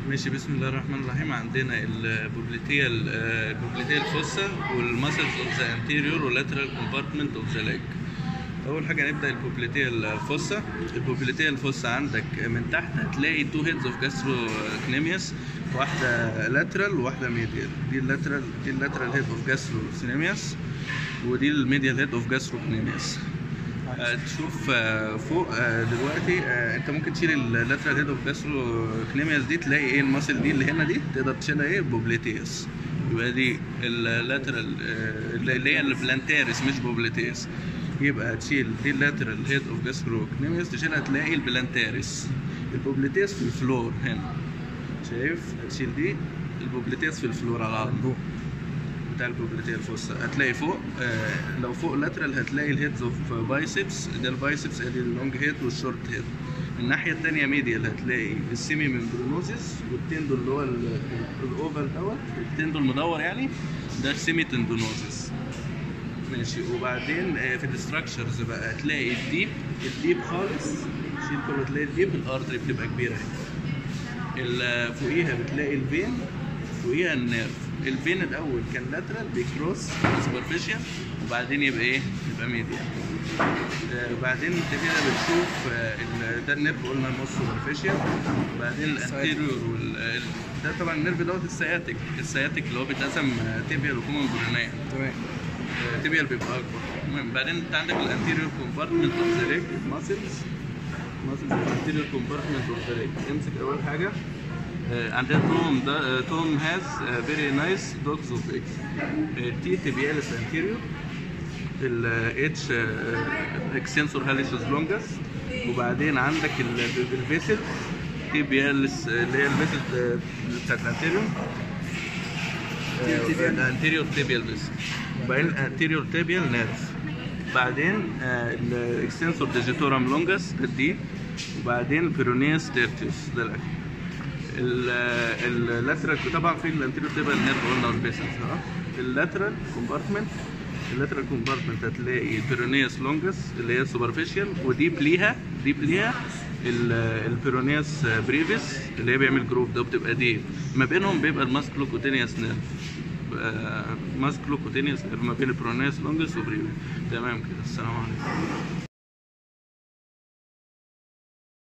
ماشي بسم الله الرحمن الرحيم عندنا البوبليتيا البوبليتيا الفوسا والماسلز اوف ذا انتيريور واللاترال كومبارتمنت اوف ذا ليج اول حاجه نبدا البوبليتيا الفوسا البوبليتيا الفوسا عندك من تحت هتلاقي تو هيدز اوف جاسترو كنيميوس واحده لاترال وواحده ميديال دي اللاترال دي اللاترال هيد اوف جاسترو سينيميوس ودي الميديال هيد اوف جاسترو كنيميوس آه، تشوف آه، فوق آه، دلوقتي آه، انت ممكن تشيل اللاترال هيد اوف جاسترو كنيميوس دي تلاقي ايه الماسل دي اللي هنا دي تقدر تشيلها ايه بوبليتيس يبقى دي اللاترال اللي هي البلانتاريس مش بوبليتيس يبقى هتشيل دي اللاترال هيد اوف جاسترو كنيميوس تشيلها تلاقي البلانتاريس البوبليتيس في الفلور هنا شايف هتشيل دي البوبليتيس في الفلور على العظم بتاع البوبليتيا الفوسا هتلاقي فوق آه لو فوق لاترال هتلاقي الهيدز اوف بايسبس ده البايسبس ادي اللونج هيد والشورت هيد الناحية التانية ميديال هتلاقي السيمي ممبرونوزيس والتندو اللي هو ال- الاوفر دوت التندو المدور يعني ده السيمي تندونوزيس ماشي وبعدين آه، في الاستراكشرز بقى هتلاقي الديب الديب خالص شيل كله تلاقي الديب الارتري بتبقى كبيرة اهي ال- فوقيها بتلاقي الفين فوقيها النيرف الفين الاول كان لاترال بيكروس سوبرفيشال وبعدين يبقى ايه يبقى ميديا آه بعدين انت كده بتشوف آه ال- ده النيرف قلنا نص سوبرفيشال وبعدين الانتيريور وال ال- ده طبعا النيرف دوت السياتيك السياتيك اللي هو بيتقسم تيبيال وكومن برونيا تمام تيبيال بيبقى اكبر المهم بعدين انت عندك الانتيريور كومبارتمنت اوف ذا ليج ماسلز ماسلز الانتيريور كومبارتمنت اوف ذا ليج امسك اول حاجه آه، عندنا توم ده توم هاز فيري نايس دوجز اوف اكس تي تيبيالس انتيريور الاتش اكسنسور هاليسوس لونجس وبعدين عندك الفيسل تيبيالس اللي هي الفيسل بتاعت الانتيريور الانتيريور تيبيال بس وبعدين الانتيريور تيبيال نيرف بعدين الاكستنسور ديجيتورم لونجس ده الدي وبعدين البيرونيس تيرتيوس ده الاخر اللاترال طبعا في الانتيريور تيبيال نيرف قلنا والبيسنس اه اللاترال كومبارتمنت اللاترال كومبارتمنت هتلاقي البيرونيس لونجس اللي هي سوبرفيشال وديب ليها ديب ليها البيرونيس بريفيس اللي هي بيعمل جروب ده بتبقى ديب ما بينهم بيبقى الماسكلوكوتينيوس نيرف ماسكلوكوتينيوس ما بين البيرونيس لونجس وبريفيس تمام كده السلام عليكم